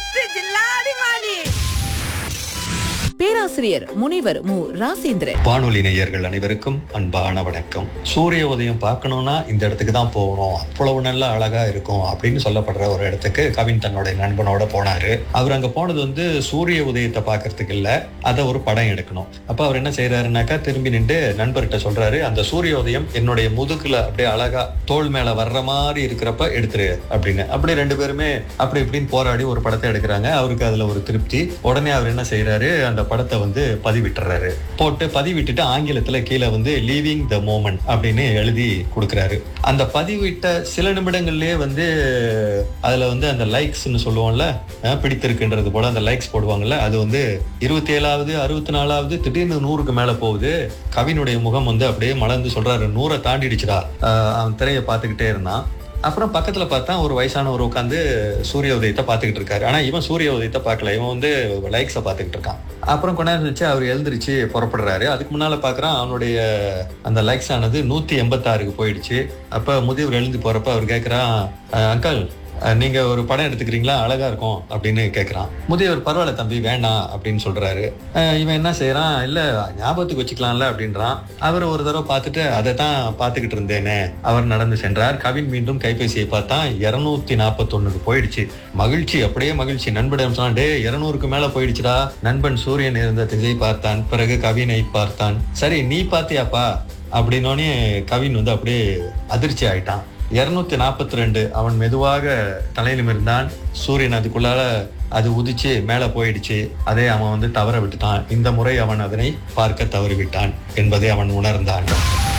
சித்து ஜில்லாடி மாலி பேராசிரியர் முனைவர் மு ராசேந்திரன் வானொலி நேயர்கள் அனைவருக்கும் அன்பான வணக்கம் சூரிய உதயம் பார்க்கணும்னா இந்த இடத்துக்கு தான் போகணும் அவ்வளவு நல்ல அழகா இருக்கும் அப்படின்னு சொல்லப்படுற ஒரு இடத்துக்கு கவின் தன்னுடைய நண்பனோட போனாரு அவர் அங்க போனது வந்து சூரிய உதயத்தை பார்க்கறதுக்கு இல்ல அதை ஒரு படம் எடுக்கணும் அப்ப அவர் என்ன செய்யறாருனாக்கா திரும்பி நின்று நண்பர்கிட்ட சொல்றாரு அந்த சூரிய உதயம் என்னுடைய முதுகுல அப்படியே அழகா தோல் மேல வர்ற மாதிரி இருக்கிறப்ப எடுத்துரு அப்படின்னு அப்படி ரெண்டு பேருமே அப்படி இப்படின்னு போராடி ஒரு படத்தை எடுக்கிறாங்க அவருக்கு அதுல ஒரு திருப்தி உடனே அவர் என்ன செய்யறாரு அந்த படத்தை வந்து பதிவிட்டுறாரு போட்டு பதிவிட்டுட்டு ஆங்கிலத்துல கீழே வந்து லீவிங் த மோமெண்ட் அப்படின்னு எழுதி கொடுக்குறாரு அந்த பதிவிட்ட சில நிமிடங்கள்லயே வந்து அதுல வந்து அந்த லைக்ஸ்னு சொல்லுவோம்ல அஹ் பிடித்திருக்குன்றது போல அந்த லைக்ஸ் போடுவாங்கல்ல அது வந்து இருபத்தி ஏழாவது அறுபத்தி நாலாவது திடீர்னு நூறுக்கு மேல போகுது கவினுடைய முகம் வந்து அப்படியே மலர்ந்து சொல்றாரு நூறை தாண்டிடுச்சுடா அஹ் அவன் திரையை பார்த்துக்கிட்டே இருந்தான் அப்புறம் பக்கத்துல பார்த்தா ஒரு வயசானவர் உட்காந்து சூரிய உதயத்தை பார்த்துக்கிட்டு இருக்காரு ஆனா இவன் சூரிய உதயத்தை பார்க்கல இவன் வந்து லைக்ஸை பார்த்துக்கிட்டு இருக்கான் அப்புறம் கொஞ்ச நேரம் கழிச்சு அவர் எழுந்திருச்சு புறப்படுறாரு அதுக்கு முன்னால பாக்குறான் அவனுடைய அந்த லைக்ஸ் ஆனது நூத்தி எண்பத்தாறுக்கு போயிடுச்சு அப்ப முதியவர் எழுந்து போறப்ப அவர் கேட்கிறான் அங்கிள் நீங்க ஒரு படம் எடுத்துக்கிறீங்களா அழகா இருக்கும் அப்படின்னு கேட்கறான் முதியவர் பரவாயில்ல தம்பி வேண்டாம் அப்படின்னு சொல்றாரு அஹ் இவன் என்ன செய்யறான் இல்ல ஞாபகத்துக்கு வச்சுக்கலாம்ல அப்படின்றான் அவர் ஒரு தடவை பார்த்துட்டு அதை தான் பார்த்துக்கிட்டு இருந்தேனே அவர் நடந்து சென்றார் கவின் மீண்டும் கைபேசியை பார்த்தா இருநூத்தி நாற்பத்தொன்னுக்கு போயிடுச்சு மகிழ்ச்சி அப்படியே மகிழ்ச்சி நண்பனிடம் சொன்னான் டே இருநூறுக்கு மேல போயிடுச்சுடா நண்பன் சூரியன் இருந்த திசை பார்த்தான் பிறகு கவினை பார்த்தான் சரி நீ பாத்தியாப்பா அப்படின்னோடனே கவின் வந்து அப்படியே அதிர்ச்சி ஆயிட்டான் இருநூத்தி நாற்பத்தி ரெண்டு அவன் மெதுவாக தலை நிமிர்ந்தான் சூரியன் அதுக்குள்ளால அது உதிச்சு மேல போயிடுச்சு அதை அவன் வந்து தவற விட்டுட்டான் இந்த முறை அவன் அதனை பார்க்க தவறிவிட்டான் என்பதை அவன் உணர்ந்தான்